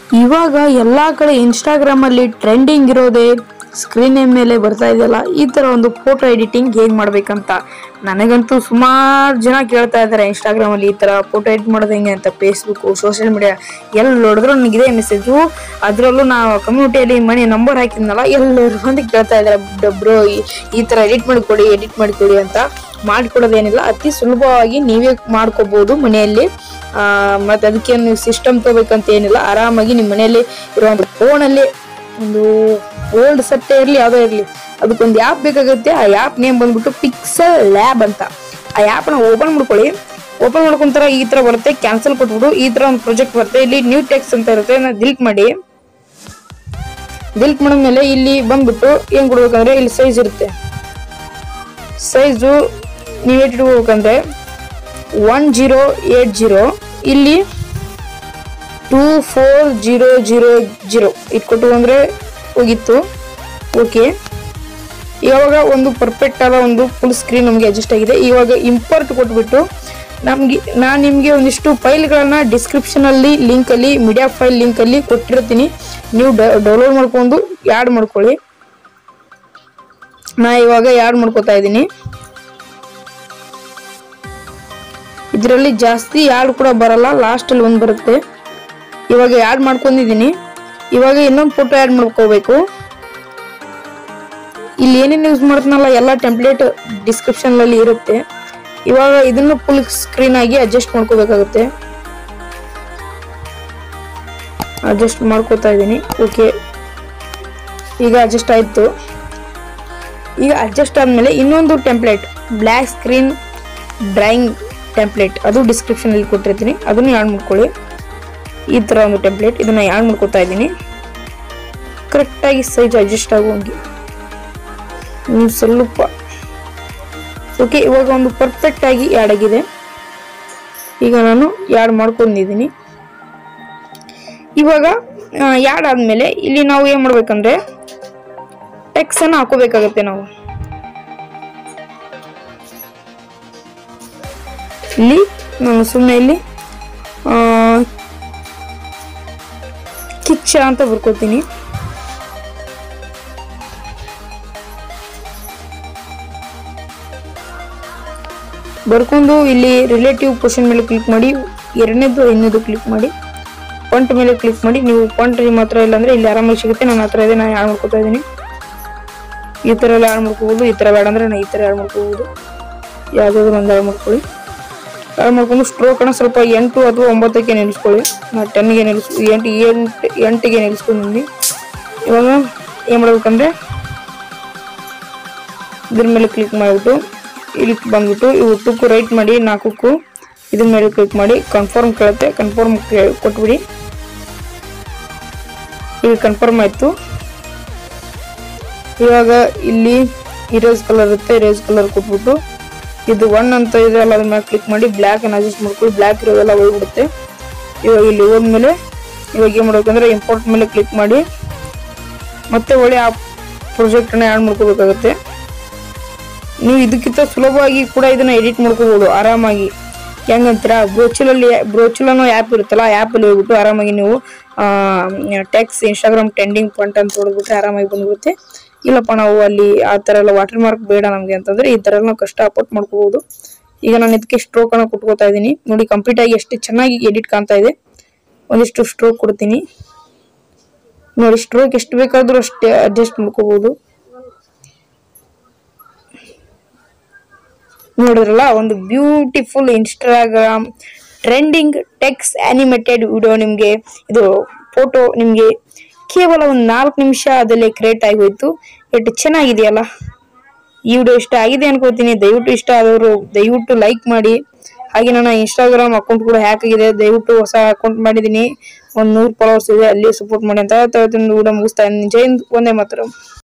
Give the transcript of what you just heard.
ಇವಾಗ ಎಲ್ಲಾ ಕಡೆ ಇನ್ಸ್ಟಾಗ್ರಾಮ್ ಅಲ್ಲಿ ಟ್ರೆಂಡಿಂಗ್ ಇರೋದೇ ಸ್ಕ್ರೀನ್ ಮೇಲೆ ಬರ್ತಾ ಇದೆಯಲ್ಲ ಈ ತರ ಒಂದು ಫೋಟೋ ಎಡಿಟಿಂಗ್ ಹೇಗ್ ಮಾಡ್ಬೇಕಂತ ನನಗಂತೂ ಸುಮಾರು ಜನ ಕೇಳ್ತಾ ಇದ್ದಾರೆ ಇನ್ಸ್ಟಾಗ್ರಾಮ್ ಅಲ್ಲಿ ಈ ತರ ಫೋಟೋ ಎಡಿಟ್ ಮಾಡೋದು ಹೆಂಗೆ ಅಂತ ಫೇಸ್ಬುಕ್ ಸೋಷಿಯಲ್ ಮೀಡಿಯಾ ಎಲ್ಲಿ ನೋಡಿದ್ರು ನನಗೆ ಇದೇ ಮೆಸೇಜು ಅದರಲ್ಲೂ ನಾವು ಕಮ್ಯುನಿಟಿಯಲ್ಲಿ ಮನೆ ನಂಬರ್ ಹಾಕಿದ್ನಲ್ಲ ಎಲ್ಲರೂ ಬಂದು ಕೇಳ್ತಾ ಇದ್ದಾರೆ ಬ್ರೋ ಈ ತರ ಎಡಿಟ್ ಮಾಡಿಕೊಡಿ ಎಡಿಟ್ ಮಾಡಿಕೊಡಿ ಅಂತ ಮಾಡಿಕೊಡೋದೇನಿಲ್ಲ ಅತಿ ಸುಲಭವಾಗಿ ನೀವೇ ಮಾಡ್ಕೋಬಹುದು ಮನೆಯಲ್ಲಿ ಆ, ಮತ್ತೆ ಅದಕ್ಕೆ ನೀವು ಸಿಸ್ಟಮ್ ತಗೋಬೇಕಂತ ಏನಿಲ್ಲ ಆರಾಮಾಗಿ ನಿಮ್ಮ ಮನೆಯಲ್ಲಿ ಇರುವಂತ ಫೋನಲ್ಲಿ ಒಂದು ಓಲ್ಡ್ ಸೆಟ್ ಇರಲಿ ಯಾವುದೋ ಇರಲಿ ಅದಕ್ಕೊಂದು ಆ್ಯಪ್ ಬೇಕಾಗುತ್ತೆ ಆ ಆ್ಯಪ್ ನೇಮ್ ಬಂದ್ಬಿಟ್ಟು ಪಿಕ್ಸೆಲ್ ಲ್ಯಾಬ್ ಅಂತ ಆ ಆ್ಯಪ್ನ ಓಪನ್ ಮಾಡ್ಕೊಳ್ಳಿ ಓಪನ್ ಮಾಡ್ಕೊಂತಾರ ಈ ತರ ಬರುತ್ತೆ ಕ್ಯಾನ್ಸಲ್ ಕೊಟ್ಬಿಡು ಈ ತರ ಒಂದು ಪ್ರಾಜೆಕ್ಟ್ ಬರುತ್ತೆ ಇಲ್ಲಿ ನ್ಯೂ ಟೆಕ್ಸ್ ಅಂತ ಇರುತ್ತೆ ಡಿಲೀಟ್ ಮಾಡಿ ಡಿಲೀಟ್ ಮಾಡಿದ್ಮೇಲೆ ಇಲ್ಲಿ ಬಂದ್ಬಿಟ್ಟು ಏನ್ ಕೊಡ್ಬೇಕಂದ್ರೆ ಇಲ್ಲಿ ಸೈಜ್ ಇರುತ್ತೆ ಸೈಜು ನೀವು ಇಟ್ಕೋಬೇಕಂದ್ರೆ ಒನ್ ಜೀರೋ ಏಟ್ ಜೀರೋ ಇಲ್ಲಿ two four zero zero zero ಇಟ್ಕೊಟ್ಟು ಅಂದರೆ ಹೋಗಿತ್ತು ಓಕೆ ಇವಾಗ ಒಂದು ಪರ್ಫೆಕ್ಟ್ ಆದ ಒಂದು ಫುಲ್ ಸ್ಕ್ರೀನ್ ನಮಗೆ ಅಡ್ಜಸ್ಟ್ ಆಗಿದೆ ಇವಾಗ ಇಂಪೋರ್ಟ್ ಕೊಟ್ಬಿಟ್ಟು ನಮಗೆ ನಾನು ನಿಮಗೆ ಒಂದಿಷ್ಟು ಫೈಲ್ಗಳನ್ನ ಡಿಸ್ಕ್ರಿಪ್ಷನಲ್ಲಿ ಲಿಂಕಲ್ಲಿ ಮೀಡಿಯಾ ಫೈಲ್ ಲಿಂಕಲ್ಲಿ ಕೊಟ್ಟಿರ್ತೀನಿ ನೀವು ಡೌನ್ಲೋಡ್ ಮಾಡ್ಕೊಂಡು ಯಾಡ್ ಮಾಡ್ಕೊಳ್ಳಿ ನಾ ಇವಾಗ ಯಾಡ್ ಮಾಡ್ಕೋತಾ ಇದ್ದೀನಿ ಇದರಲ್ಲಿ ಜಾಸ್ತಿ ಯಾಡ್ ಕೂಡ ಬರಲ್ಲ ಲಾಸ್ಟಲ್ಲಿ ಒಂದು ಬರುತ್ತೆ ಇವಾಗ ಯಾಡ್ ಮಾಡ್ಕೊಂಡಿದ್ದೀನಿ ಇವಾಗ ಇನ್ನೊಂದು ಫೋಟೋ ಆ್ಯಡ್ ಮಾಡ್ಕೋಬೇಕು ಇಲ್ಲಿ ಏನೇನು ಯೂಸ್ ಮಾಡ್ತೀನಲ್ಲ ಎಲ್ಲ ಟೆಂಪ್ಲೇಟ್ ಡಿಸ್ಕ್ರಿಪ್ಷನ್ ಅಲ್ಲಿ ಇರುತ್ತೆ ಇವಾಗ ಇದನ್ನು ಫುಲ್ ಸ್ಕ್ರೀನ್ ಆಗಿ ಅಡ್ಜಸ್ಟ್ ಮಾಡ್ಕೋಬೇಕಾಗುತ್ತೆ ಅಡ್ಜಸ್ಟ್ ಮಾಡ್ಕೋತಾ ಇದ್ದೀನಿ ಓಕೆ ಈಗ ಅಡ್ಜಸ್ಟ್ ಆಯ್ತು ಈಗ ಅಡ್ಜಸ್ಟ್ ಆದ್ಮೇಲೆ ಇನ್ನೊಂದು template black screen drawing template ಅದು ಡಿಸ್ಕ್ರಿಪ್ಷನ್ ಅಲ್ಲಿ ಕೊಟ್ಟಿರ್ತೀನಿ ಅದನ್ನು ಆ್ಯಡ್ ಮಾಡ್ಕೊಳ್ಳಿ ಈ ತರ ಒಂದು ಟೆಂಪ್ಲೇಟ್ ಇದನ್ನ ಆ್ಯಡ್ ಮಾಡ್ಕೋತಾ ಇದ್ದೀನಿ ಕರೆಕ್ಟಾಗಿ ಸೈಜ್ ಅಡ್ಜಸ್ಟ್ ಆಗುವಂಗೆ ಇನ್ನು ಸ್ವಲ್ಪ ಓಕೆ ಇವಾಗ ಒಂದು ಪರ್ಫೆಕ್ಟ್ ಆಗಿ ಆ್ಯಡ್ ಆಗಿದೆ ಈಗ ನಾನು ಯಾಡ್ ಮಾಡ್ಕೊಂಡಿದ್ದೀನಿ ಇವಾಗ ಯಾಡ್ ಆದ್ಮೇಲೆ ಇಲ್ಲಿ ನಾವು ಏನ್ ಮಾಡ್ಬೇಕಂದ್ರೆ ಟೆಕ್ಸ್ ಅನ್ನ ಹಾಕೋಬೇಕಾಗತ್ತೆ ನಾವು ಇಲ್ಲಿ ನಾನು ಸುಮ್ಮನೆ ಇಲ್ಲಿ ಆ, ಕಿಚ್ಚ ಅಂತ ಬರ್ಕೋತೀನಿ ಬರ್ಕೊಂಡು ಇಲ್ಲಿ ರಿಲೇಟಿವ್ ಪೊಸಿಷನ್ ಮೇಲೆ ಕ್ಲಿಕ್ ಮಾಡಿ ಎರಡನೇದು ಐದನೇದು ಕ್ಲಿಕ್ ಮಾಡಿ ಫಂಟ್ ಮೇಲೆ ಕ್ಲಿಕ್ ಮಾಡಿ ನೀವು ಫಂಟ್ ನಿಮ್ಮ ಹತ್ರ ಇಲ್ಲ ಅಂದ್ರೆ ಇಲ್ಲಿ ಆರಾಮಾಗಿ ಸಿಗುತ್ತೆ ನನ್ನ ಹತ್ರ ಇದೆ ನಾನು ಯಾಡ್ ಮಾಡ್ಕೊತಾ ಇದ್ದೀನಿ ಈ ಥರ ಎಲ್ಲ ಯಾಡ್ ಮಾಡ್ಕೋಬೋದು ಈ ಥರ ಬೇಡ ಅಂದ್ರೆ ನಾನು ಈ ಥರ ಯಾಡ್ ಮಾಡ್ಕೋಬೋದು ಯಾವುದಾದ್ರು ಒಂದು ಯಾಡ್ ಮಾಡ್ಕೊಳ್ಳಿ ಯಾಡ್ ಮಾಡ್ಕೊಂಡು ಸ್ಟ್ರೋಕನ್ನ ಸ್ವಲ್ಪ ಎಂಟು ಅಥವಾ ಒಂಬತ್ತಕ್ಕೆ ನಿಲ್ಲಿಸ್ಕೊಳ್ಳಿ ನಾ ಟೆನ್ಗೆ ನಿಲ್ಲಿಸ್ ಎಂಟು ಎಂಟು ಎಂಟಿಗೆ ನಿಲ್ಲಿಸ್ಕೊಂಡಿದ್ದೀನಿ ಇವಾಗ ಏನು ಮಾಡ್ಬೇಕಂದ್ರೆ ಇದ್ರ ಮೇಲೆ ಕ್ಲಿಕ್ ಮಾಡಿಬಿಟ್ಟು ಇಲ್ಲಿ ಬಂದ್ಬಿಟ್ಟು ಇವು ಟುಕ್ಕು ರೈಟ್ ಮಾಡಿ ನಾಲ್ಕಕ್ಕೂ ಇದ್ರ ಮೇಲೆ ಕ್ಲಿಕ್ ಮಾಡಿ ಕನ್ಫರ್ಮ್ ಕೇಳುತ್ತೆ ಕನ್ಫರ್ಮ್ ಕೊಟ್ಬಿಡಿ ಈಗ ಕನ್ಫರ್ಮ್ ಆಯ್ತು ಇವಾಗ ಇಲ್ಲಿ ಇರೇಸ್ ಕಲರ್ ಇರುತ್ತೆ ಇರೇಸ್ ಕಲರ್ ಕೊಟ್ಬಿಟ್ಟು ಇದು ಒನ್ ಅಂತ ಇದೆ ಅಲ್ಲ ಅದ್ರ ಮೇಲೆ ಕ್ಲಿಕ್ ಮಾಡಿ ಬ್ಲ್ಯಾಕ್ ಅನ್ನ ಅಡ್ಜಸ್ಟ್ ಮಾಡ್ಕೊಳ್ಳಿ ಬ್ಲ್ಯಾಕ್ ಇರೋದೆಲ್ಲ ಹೋಗ್ಬಿಡುತ್ತೆ ಇವಾಗ ಇಲ್ಲಿ ಹೋದ್ಮೇಲೆ ಇವಾಗ ಏನು ಮಾಡ್ಬೇಕಂದ್ರೆ ಇಂಪೋರ್ಟ್ ಮೇಲೆ ಕ್ಲಿಕ್ ಮಾಡಿ ಮತ್ತೆ ಒಳ್ಳೆ ಆ ಪ್ರಾಜೆಕ್ಟನ್ನ ಆ್ಯಡ್ ಮಾಡ್ಕೋಬೇಕಾಗುತ್ತೆ ನೀವು ಇದಕ್ಕಿಂತ ಸುಲಭವಾಗಿ ಕೂಡ ಇದನ್ನ ಎಡಿಟ್ ಮಾಡ್ಕೋಬಹುದು ಆರಾಮಾಗಿ ಹೆಂಗಂತೀರಾ ಬ್ರೋಚುಲಲ್ಲಿ ಬ್ರೋಚುಲ್ ಅನ್ನೋ ಆ್ಯಪ್ ಇರುತ್ತಲ್ಲ ಆ ಆ್ಯಪಲ್ಲಿ ಹೋಗ್ಬಿಟ್ಟು ಆರಾಮಾಗಿ ನೀವು ಟೆಕ್ಸ್ ಇನ್ಸ್ಟಾಗ್ರಾಮ್ ಟ್ರೆಂಡಿಂಗ್ ಪಾಯಿಂಟ್ ಅಂತ ಹೊಡೆದ್ಬಿಟ್ರೆ ಆರಾಮಾಗಿ ಬಂದ್ಬಿಡುತ್ತೆ ಇಲ್ಲಪ್ಪ ನಾವು ಅಲ್ಲಿ ಆ ಥರ ಎಲ್ಲ ವಾಟರ್ ಮಾರ್ಕ್ ಬೇಡ ನಮಗೆ ಅಂತಂದ್ರೆ ಈ ಥರ ಎಲ್ಲ ನಾವು ಕಷ್ಟ ಅಪೋರ್ಟ್ ಮಾಡ್ಕೋಬಹುದು ಈಗ ನಾನು ಇದಕ್ಕೆ ಸ್ಟ್ರೋಕ್ ಅನ್ನ ಕೊಟ್ಕೋತಾ ಇದ್ದೀನಿ ನೋಡಿ ಕಂಪ್ಲೀಟ್ ಆಗಿ ಎಷ್ಟು ಚೆನ್ನಾಗಿ ಎಡಿಟ್ ಕಾಣ್ತಾ ಇದೆ ಒಂದಿಷ್ಟು ಸ್ಟ್ರೋಕ್ ಕೊಡ್ತೀನಿ ನೋಡಿ ಸ್ಟ್ರೋಕ್ ಎಷ್ಟು ಬೇಕಾದ್ರೂ ಅಷ್ಟೇ ಅಡ್ಜಸ್ಟ್ ಮಾಡ್ಕೋಬಹುದು ನೋಡಿದ್ರಲ್ಲ ಒಂದು beautiful Instagram trending text animated video ನಿಮಗೆ ಇದು ಫೋಟೋ ನಿಮಗೆ ಕೇವಲ ಒಂದು ನಾಲ್ಕು ನಿಮಿಷ ಅದರಲ್ಲಿ ಕ್ರಿಯೇಟ್ ಆಗಿ ಹೋಯ್ತು ಎಷ್ಟು ಚೆನ್ನಾಗಿದೆಯಲ್ಲ ಈ ವಿಡಿಯೋ ಇಷ್ಟ ಆಗಿದೆ ಅನ್ಕೋತೀನಿ ದಯವಿಟ್ಟು ಇಷ್ಟ ಆದವರು ದಯವಿಟ್ಟು ಲೈಕ್ ಮಾಡಿ ಹಾಗೆ ನನ್ನ ಇನ್ಸ್ಟಾಗ್ರಾಮ್ ಅಕೌಂಟ್ ಕೂಡ ಹ್ಯಾಕ್ ಆಗಿದೆ ದಯವಿಟ್ಟು ಹೊಸ ಅಕೌಂಟ್ ಮಾಡಿದ್ದೀನಿ ಒಂದು ನೂರು ಫಾಲೋವರ್ಸ್ ಇದೆ ಅಲ್ಲಿ ಸಪೋರ್ಟ್ ಮಾಡಿ ಅಂತ ಹೇಳ್ತಾ ವಿಡಿಯೋ ಮುಗಿಸ್ತಾ ಇದ್ದೀನಿ ಜೈ ಹಿಂದ್, ಒಂದೇ ಮಾತ್ರ